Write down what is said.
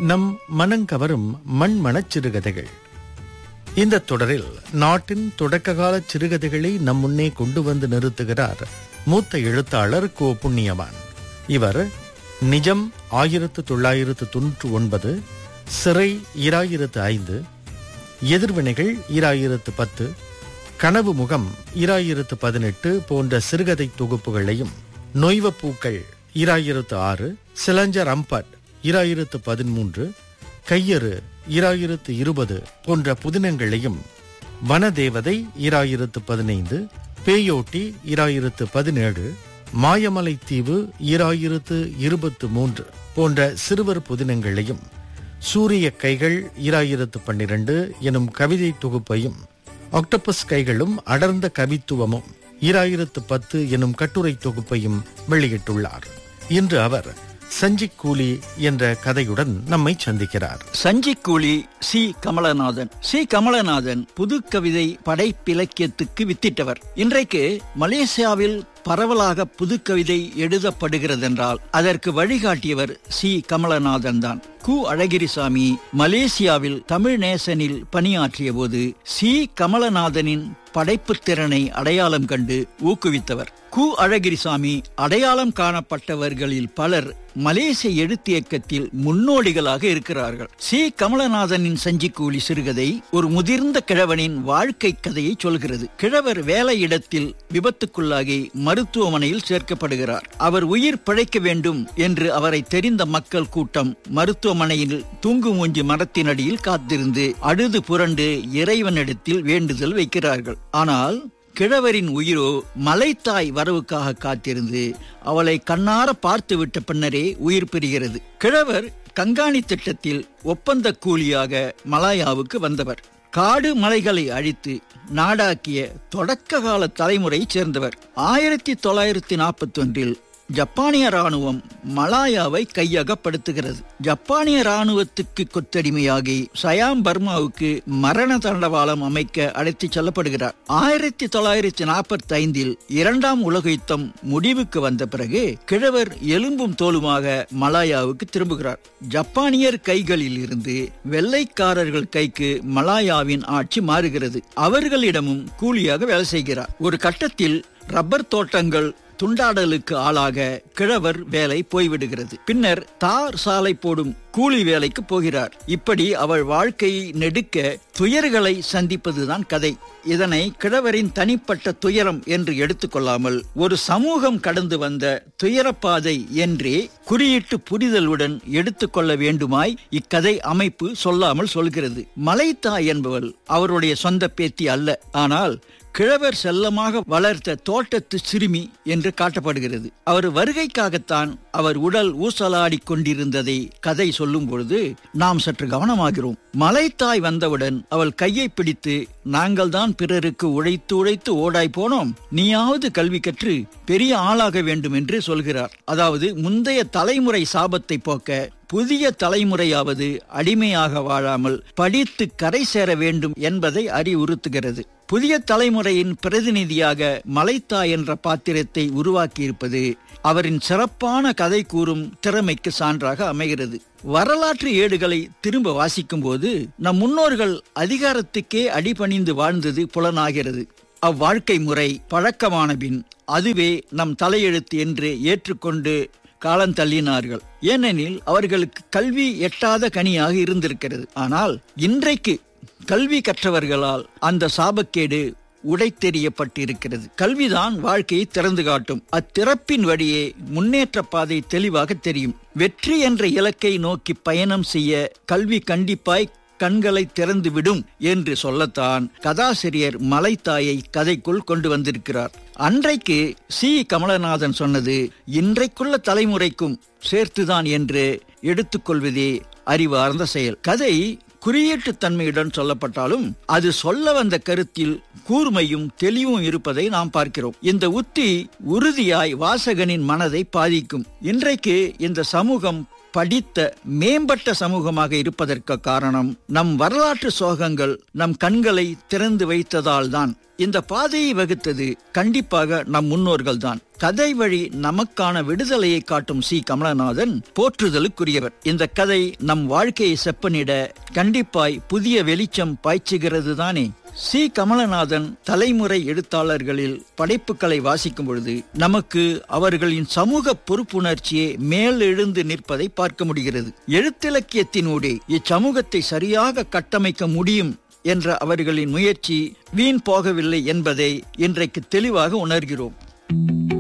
நம் மனங்கவரும் மண்மணச் சிறுகதைகள் இந்த தொடரில் நாட்டின் தொடக்ககால சிறுகதைகளை நம் முன்னே கொண்டு வந்து நிறுத்துகிறார் மூத்த எழுத்தாளர் கோ புண்ணியவான் இவர் நிஜம் ஆயிரத்து தொள்ளாயிரத்து தொன்னூற்று ஒன்பது சிறை இராயிரத்து ஐந்து எதிர்வினைகள் இராயிரத்து பத்து கனவு முகம் இராயிரத்து பதினெட்டு போன்ற சிறுகதை தொகுப்புகளையும் நொய்வப்பூக்கள் இராயிரத்து ஆறு சிலஞ்சர் அம்பட் இராயிரத்து பதிமூன்று கையறு இராயிரத்து இருபது போன்ற புதினங்களையும் வனதேவதை இராயிரத்து பதினைந்து பேயோட்டி இராயிரத்து பதினேழு மாயமலை தீவு இராயிரத்து இருபத்து மூன்று போன்ற சிறுவர் புதினங்களையும் சூரிய கைகள் இராயிரத்து பன்னிரண்டு எனும் கவிதை தொகுப்பையும் ஆக்டோபஸ் கைகளும் அடர்ந்த கவித்துவமும் இராயிரத்து பத்து எனும் கட்டுரை தொகுப்பையும் வெளியிட்டுள்ளார் இன்று அவர் சஞ்சிக் கூலி என்ற கதையுடன் நம்மை சந்திக்கிறார் சஞ்சிக்கூலி சி கமலநாதன் சி கமலநாதன் புது கவிதை படைப்பிலக்கியத்துக்கு வித்திட்டவர் இன்றைக்கு மலேசியாவில் பரவலாக புது கவிதை எழுதப்படுகிறதென்றால் அதற்கு வழிகாட்டியவர் சி கமலநாதன் தான் கு அழகிரிசாமி மலேசியாவில் தமிழ் நேசனில் பணியாற்றிய போது சி கமலநாதனின் படைப்புத் திறனை அடையாளம் கண்டு ஊக்குவித்தவர் கு அழகிரிசாமி அடையாளம் காணப்பட்டவர்களில் பலர் மலேசிய எழுத்து இயக்கத்தில் முன்னோடிகளாக இருக்கிறார்கள் சி கமலநாதனின் சஞ்சிக்கூலி சிறுகதை ஒரு முதிர்ந்த கிழவனின் வாழ்க்கை கதையை சொல்கிறது கிழவர் வேலையிடத்தில் விபத்துக்குள்ளாகி மருத்துவமனையில் சேர்க்கப்படுகிறார் அவர் உயிர் பிழைக்க வேண்டும் என்று அவரை தெரிந்த மக்கள் கூட்டம் மருத்துவமனையில் தூங்கு மூஞ்சி மரத்தினடியில் காத்திருந்து அழுது புரண்டு இறைவனிடத்தில் வேண்டுதல் வைக்கிறார்கள் ஆனால் கிழவரின் உயிரோ மலைத்தாய் வரவுக்காக காத்திருந்து அவளை கண்ணார பார்த்து விட்ட பின்னரே உயிர் பெறுகிறது கிழவர் கங்காணி திட்டத்தில் ஒப்பந்த கூலியாக மலாயாவுக்கு வந்தவர் காடு மலைகளை அழித்து நாடாக்கிய தொடக்க கால தலைமுறையைச் சேர்ந்தவர் ஆயிரத்தி தொள்ளாயிரத்தி நாற்பத்தி ஒன்றில் ஜப்பானிய ராணுவம் மலாயாவை கையகப்படுத்துகிறது ஜப்பானிய ராணுவத்துக்கு கொத்தடிமையாகி சயாம் பர்மாவுக்கு மரண தண்டவாளம் அமைக்க அழைத்துச் செல்லப்படுகிறார் ஆயிரத்தி தொள்ளாயிரத்தி நாற்பத்தி ஐந்தில் இரண்டாம் உலக யுத்தம் முடிவுக்கு வந்த பிறகு கிழவர் எலும்பும் தோலுமாக மலாயாவுக்கு திரும்புகிறார் ஜப்பானியர் கைகளில் இருந்து வெள்ளைக்காரர்கள் கைக்கு மலாயாவின் ஆட்சி மாறுகிறது அவர்களிடமும் கூலியாக வேலை செய்கிறார் ஒரு கட்டத்தில் ரப்பர் தோட்டங்கள் துண்டாடலுக்கு ஆளாக கிழவர் வேலை போய்விடுகிறது பின்னர் தார் சாலை போடும் கூலி வேலைக்கு போகிறார் இப்படி அவள் வாழ்க்கையை நெடுக்க துயர்களை சந்திப்பதுதான் கதை இதனை கிழவரின் தனிப்பட்ட துயரம் என்று எடுத்துக்கொள்ளாமல் ஒரு சமூகம் கடந்து வந்த துயரப்பாதை என்றே குறியீட்டு புரிதலுடன் எடுத்துக்கொள்ள வேண்டுமாய் இக்கதை அமைப்பு சொல்லாமல் சொல்கிறது மலைத்தா என்பவள் அவருடைய சொந்த பேத்தி அல்ல ஆனால் கிழவர் செல்லமாக வளர்த்த தோட்டத்து சிறுமி என்று காட்டப்படுகிறது அவர் வருகைக்காகத்தான் அவர் உடல் ஊசலாடி கொண்டிருந்ததை கதை சொல்லும் பொழுது நாம் சற்று கவனமாகிறோம் மலைத்தாய் வந்தவுடன் அவள் கையை பிடித்து நாங்கள் தான் பிறருக்கு உழைத்து உழைத்து ஓடாய் போனோம் நீயாவது கல்வி கற்று பெரிய ஆளாக வேண்டும் என்று சொல்கிறார் அதாவது முந்தைய தலைமுறை சாபத்தை போக்க புதிய தலைமுறையாவது அடிமையாக வாழாமல் படித்து கரை சேர வேண்டும் என்பதை அறிவுறுத்துகிறது புதிய தலைமுறையின் பிரதிநிதியாக மலைத்தா என்ற பாத்திரத்தை உருவாக்கியிருப்பது அவரின் சிறப்பான கதை கூறும் திறமைக்கு சான்றாக அமைகிறது வரலாற்று ஏடுகளை திரும்ப வாசிக்கும் போது நம் முன்னோர்கள் அதிகாரத்துக்கே அடிபணிந்து வாழ்ந்தது புலனாகிறது அவ்வாழ்க்கை முறை பழக்கமான பின் அதுவே நம் தலையெழுத்து என்று ஏற்றுக்கொண்டு காலந்தள்ளினார்கள் ஏனெனில் அவர்களுக்கு கல்வி எட்டாத கனியாக இருந்திருக்கிறது ஆனால் இன்றைக்கு கல்வி கற்றவர்களால் அந்த சாபக்கேடு உடைத்தெறியப்பட்டிருக்கிறது கல்விதான் வாழ்க்கையை திறந்து காட்டும் அத்திறப்பின் வழியே முன்னேற்ற பாதை தெளிவாக தெரியும் வெற்றி என்ற இலக்கை நோக்கி பயணம் செய்ய கல்வி கண்டிப்பாய் கண்களை திறந்து விடும் என்று சொல்லத்தான் கதாசிரியர் மலைத்தாயை கதைக்குள் கொண்டு வந்திருக்கிறார் அன்றைக்கு சி கமலநாதன் சொன்னது இன்றைக்குள்ள தலைமுறைக்கும் சேர்த்துதான் என்று எடுத்துக்கொள்வதே அறிவார்ந்த செயல் கதை குறியீட்டு தன்மையுடன் சொல்லப்பட்டாலும் அது சொல்ல வந்த கருத்தில் கூர்மையும் தெளிவும் இருப்பதை நாம் பார்க்கிறோம் இந்த உத்தி உறுதியாய் வாசகனின் மனதை பாதிக்கும் இன்றைக்கு இந்த சமூகம் படித்த மேம்பட்ட சமூகமாக இருப்பதற்கு காரணம் நம் வரலாற்று சோகங்கள் நம் கண்களை திறந்து வைத்ததால் தான் இந்த பாதையை வகுத்தது கண்டிப்பாக நம் முன்னோர்கள் தான் கதை வழி நமக்கான விடுதலையை காட்டும் சி கமலநாதன் போற்றுதலுக்குரியவர் இந்த கதை நம் வாழ்க்கையை செப்பனிட கண்டிப்பாய் புதிய வெளிச்சம் பாய்ச்சுகிறது தானே சி கமலநாதன் தலைமுறை எழுத்தாளர்களில் படைப்புகளை வாசிக்கும் பொழுது நமக்கு அவர்களின் சமூக பொறுப்புணர்ச்சியை மேலெழுந்து நிற்பதை பார்க்க முடிகிறது எழுத்திலக்கியத்தினூடே இச்சமூகத்தை சரியாக கட்டமைக்க முடியும் என்ற அவர்களின் முயற்சி வீண் போகவில்லை என்பதை இன்றைக்கு தெளிவாக உணர்கிறோம்